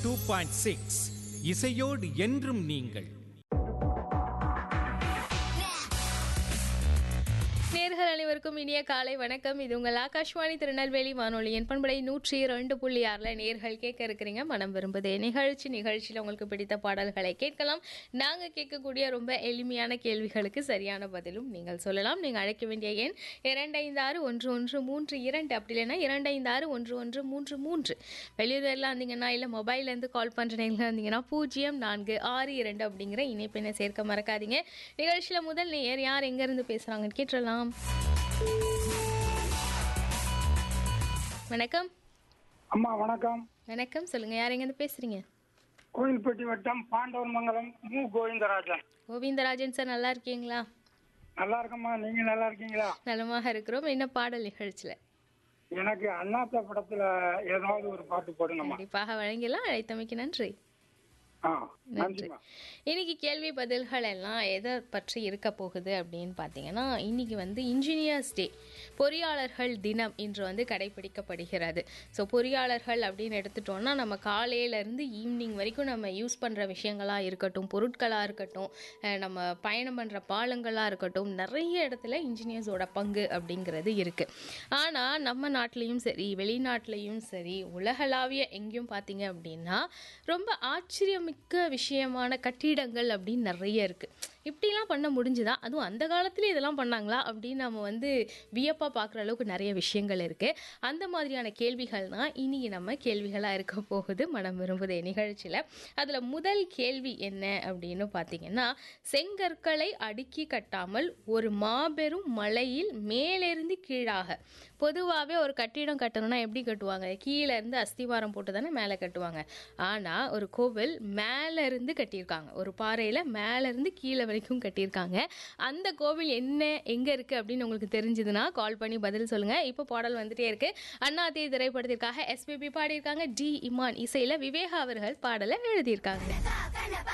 two point six இசையோடு என்றும் நீங்கள் நேர்கள் அனைவருக்கும் இனிய காலை வணக்கம் இது உங்கள் ஆகாஷ்வாணி திருநெல்வேலி வானொலியின் பண்படை நூற்றி இரண்டு புள்ளி ஆறில் நேர்கள் கேட்க இருக்கிறீங்க மனம் விரும்புதே நிகழ்ச்சி நிகழ்ச்சியில் உங்களுக்கு பிடித்த பாடல்களை கேட்கலாம் நாங்கள் கேட்கக்கூடிய ரொம்ப எளிமையான கேள்விகளுக்கு சரியான பதிலும் நீங்கள் சொல்லலாம் நீங்கள் அழைக்க வேண்டிய எண் இரண்டு ஐந்து ஆறு ஒன்று ஒன்று மூன்று இரண்டு அப்படி இல்லைன்னா இரண்டு ஐந்து ஆறு ஒன்று ஒன்று மூன்று மூன்று வெளியூரில் இருந்தீங்கன்னா இல்லை மொபைல்லேருந்து கால் பண்ணுற நேரில் இருந்தீங்கன்னா பூஜ்ஜியம் நான்கு ஆறு இரண்டு அப்படிங்கிற இணைப்பினை சேர்க்க மறக்காதீங்க நிகழ்ச்சியில் முதல் நேர் யார் எங்கேருந்து பேசுகிறாங்கன்னு கேட்டுடலாம் வணக்கம் அம்மா வணக்கம் வணக்கம் சொல்லுங்க யார் எங்கேருந்து பேசுறீங்க கோயில்பட்டி வட்டம் பாண்டவர் மங்கலம் மு கோவிந்தராஜன் கோவிந்தராஜன் சார் நல்லா இருக்கீங்களா நல்லா இருக்கம்மா நீங்க நல்லா இருக்கீங்களா நலமாக இருக்கிறோம் என்ன பாடல் நிகழ்ச்சியில் எனக்கு அண்ணாத்த படத்துல ஏதாவது ஒரு பாட்டு போடுங்கம்மா கண்டிப்பாக வழங்கிடலாம் அழைத்தமைக்கு நன்றி ஆ நன்றி நன்றிம்மா இன்னைக்கு கேள்வி பதில்கள் எல்லாம் எதை பற்றி இருக்க போகுது அப்படின்னு பார்த்தீங்கன்னா இன்னைக்கு வந்து இன்ஜினியர்ஸ் டே பொறியாளர்கள் தினம் இன்று வந்து கடைபிடிக்கப்படுகிறது ஸோ பொறியாளர்கள் அப்படின்னு எடுத்துட்டோம்னா நம்ம காலையிலேருந்து ஈவினிங் வரைக்கும் நம்ம யூஸ் பண்ணுற விஷயங்களாக இருக்கட்டும் பொருட்களாக இருக்கட்டும் அஹ் நம்ம பயணம் பண்ணுற பாலங்களாக இருக்கட்டும் நிறைய இடத்துல இன்ஜினியர்ஸோட பங்கு அப்படிங்கிறது இருக்குது ஆனால் நம்ம நாட்டிலையும் சரி வெளிநாட்டிலையும் சரி உலகளாவிய எங்கேயும் பார்த்தீங்க அப்படின்னா ரொம்ப ஆச்சரியமிக்க விஷயமான கட்டிடங்கள் அப்படின்னு நிறைய இருக்குது இப்படிலாம் பண்ண முடிஞ்சுதா அதுவும் அந்த காலத்துல இதெல்லாம் பண்ணாங்களா அப்படின்னு நம்ம வந்து வியப்பாக பார்க்குற அளவுக்கு நிறைய விஷயங்கள் இருக்குது அந்த மாதிரியான கேள்விகள் தான் இன்னைக்கு நம்ம கேள்விகளாக இருக்க போகுது மனம் விரும்புதே நிகழ்ச்சியில் அதில் முதல் கேள்வி என்ன அப்படின்னு பார்த்தீங்கன்னா செங்கற்களை அடுக்கி கட்டாமல் ஒரு மாபெரும் மலையில் மேலிருந்து கீழாக பொதுவாகவே ஒரு கட்டிடம் கட்டணும்னா எப்படி கட்டுவாங்க கீழே இருந்து அஸ்திவாரம் போட்டு தானே மேலே கட்டுவாங்க ஆனால் ஒரு கோவில் மேலே இருந்து கட்டியிருக்காங்க ஒரு பாறையில் மேலே இருந்து கீழே வரைக்கும் கட்டியிருக்காங்க அந்த கோவில் என்ன எங்கே இருக்குது அப்படின்னு உங்களுக்கு தெரிஞ்சதுன்னா கால் பண்ணி பதில் சொல்லுங்கள் இப்போ பாடல் வந்துட்டே இருக்கு அண்ணாத்தே திரைப்படத்திற்காக எஸ்பிபி பாடியிருக்காங்க டி இமான் இசையில் விவேகா அவர்கள் பாடலை எழுதியிருக்காங்க